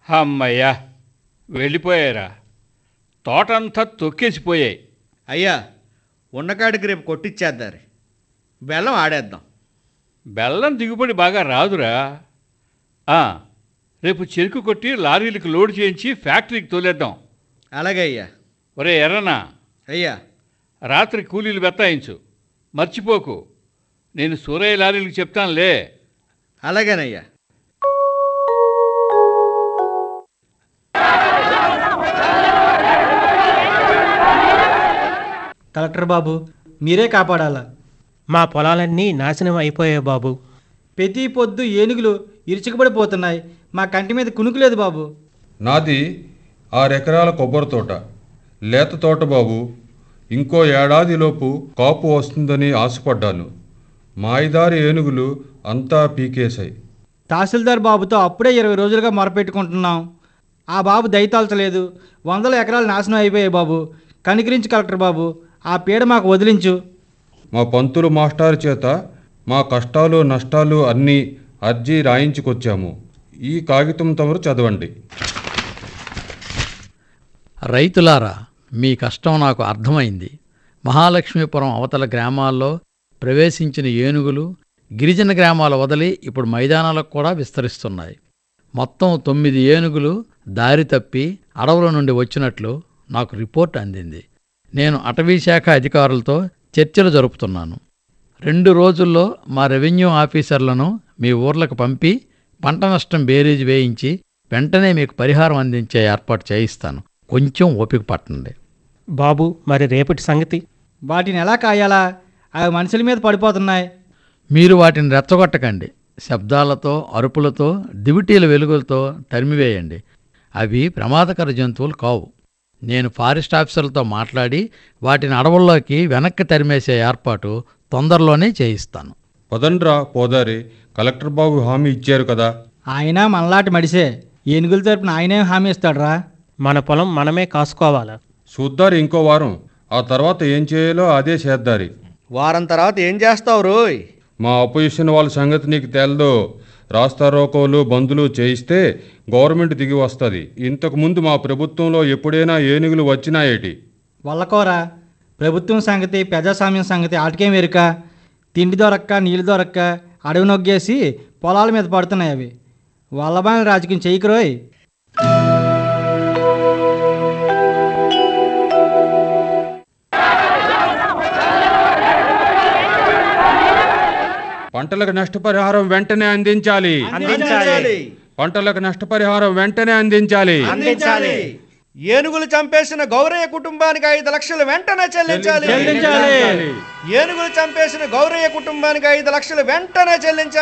అమ్మయ్యా వెళ్ళిపోయారా తోటంతా తొక్కేసిపోయాయి అయ్యా ఉన్నకాడికి రేపు కొట్టిచ్చేద్దారు బెల్లం ఆడేద్దాం బెల్లం దిగుబడి బాగా రాదురా ఆ, రేపు చెరుకు కొట్టి లారీలకు లోడ్ చేయించి ఫ్యాక్టరీకి తోలేద్దాం అలాగే అయ్యా ఒరే ఎర్రనా అయ్యా రాత్రి కూలీలు బెత్తాయించు మర్చిపోకు నేను సూరయ్య లారీలకు చెప్తానులే అలాగేనయ్యా కలెక్టర్ బాబు మీరే కాపాడాలా మా పొలాలన్నీ నాశనం అయిపోయాయి బాబు ప్రతి పొద్దు ఏనుగులు ఇరుచుకుపడిపోతున్నాయి మా కంటి మీద కునుకులేదు బాబు నాది ఆరెకరాల కొబ్బరి తోట లేత తోట బాబు ఇంకో ఏడాదిలోపు కాపు వస్తుందని ఆశపడ్డాను మాయిదారి ఏనుగులు అంతా పీకేశాయి తహసీల్దార్ బాబుతో అప్పుడే ఇరవై రోజులుగా మొరపెట్టుకుంటున్నాం ఆ బాబు దయతాల్చలేదు వందల ఎకరాలు నాశనం అయిపోయాయి బాబు కనికరించి కలెక్టర్ బాబు ఆ పీడ మాకు వదిలించు మా పంతులు మాస్టారు చేత మా కష్టాలు నష్టాలు అన్నీ అర్జీ రాయించుకొచ్చాము ఈ కాగితం తమరు చదవండి రైతులారా మీ కష్టం నాకు అర్థమైంది మహాలక్ష్మీపురం అవతల గ్రామాల్లో ప్రవేశించిన ఏనుగులు గిరిజన గ్రామాల వదిలి ఇప్పుడు మైదానాలకు కూడా విస్తరిస్తున్నాయి మొత్తం తొమ్మిది ఏనుగులు దారి తప్పి అడవుల నుండి వచ్చినట్లు నాకు రిపోర్ట్ అందింది నేను అటవీశాఖ అధికారులతో చర్చలు జరుపుతున్నాను రెండు రోజుల్లో మా రెవెన్యూ ఆఫీసర్లను మీ ఊర్లకు పంపి పంట నష్టం బేరీజ్ వేయించి వెంటనే మీకు పరిహారం అందించే ఏర్పాటు చేయిస్తాను కొంచెం ఓపిక పట్టండి బాబు మరి రేపటి సంగతి వాటిని ఎలా కాయాలా అవి మనుషుల మీద పడిపోతున్నాయి మీరు వాటిని రెచ్చగొట్టకండి శబ్దాలతో అరుపులతో దివిటీల వెలుగులతో తరిమివేయండి అవి ప్రమాదకర జంతువులు కావు నేను ఫారెస్ట్ ఆఫీసర్లతో మాట్లాడి వాటిని అడవుల్లోకి వెనక్కి తరిమేసే ఏర్పాటు తొందరలోనే చేయిస్తాను పదండ్రా పోదారి కలెక్టర్ బాబు హామీ ఇచ్చారు కదా ఆయన మనలాంటి మడిసే ఏనుగుల తరపున ఆయనేం హామీ ఇస్తాడురా మన పొలం మనమే కాసుకోవాలా చూద్దారు ఇంకో వారం ఆ తర్వాత ఏం చేయాలో అదే చేద్దారి వారం తర్వాత ఏం చేస్తావు రోయ్ మా అపోజిషన్ వాళ్ళ సంగతి నీకు తెలదు రాస్తారోకోలు బందులు చేయిస్తే గవర్నమెంట్ దిగి వస్తుంది ఇంతకుముందు మా ప్రభుత్వంలో ఎప్పుడైనా ఏనుగులు వచ్చినాయేటి వల్లకోరా ప్రభుత్వం సంగతి ప్రజాస్వామ్యం సంగతి ఆటకేం ఎరుక తిండి దొరక్క నీళ్ళు దొరక్క అడవి నొగ్గేసి పొలాల మీద పడుతున్నాయి అవి వల్లబాని రాజకీయం చెయ్యకురోయ్ పంటలకు నష్టపరిహారం వెంటనే అందించాలి అందించాలి పంటలకు నష్టపరిహారం వెంటనే అందించాలి అందించాలి ఏనుగులు చంపేసిన గౌరయ్య కుటుంబానికి ఐదు లక్షలు వెంటనే చెల్లించాలి చెల్లించాలి. ఏనుగులు చంపేసిన గౌరయ్య కుటుంబానికి ఐదు లక్షలు వెంటనే చెల్లించాలి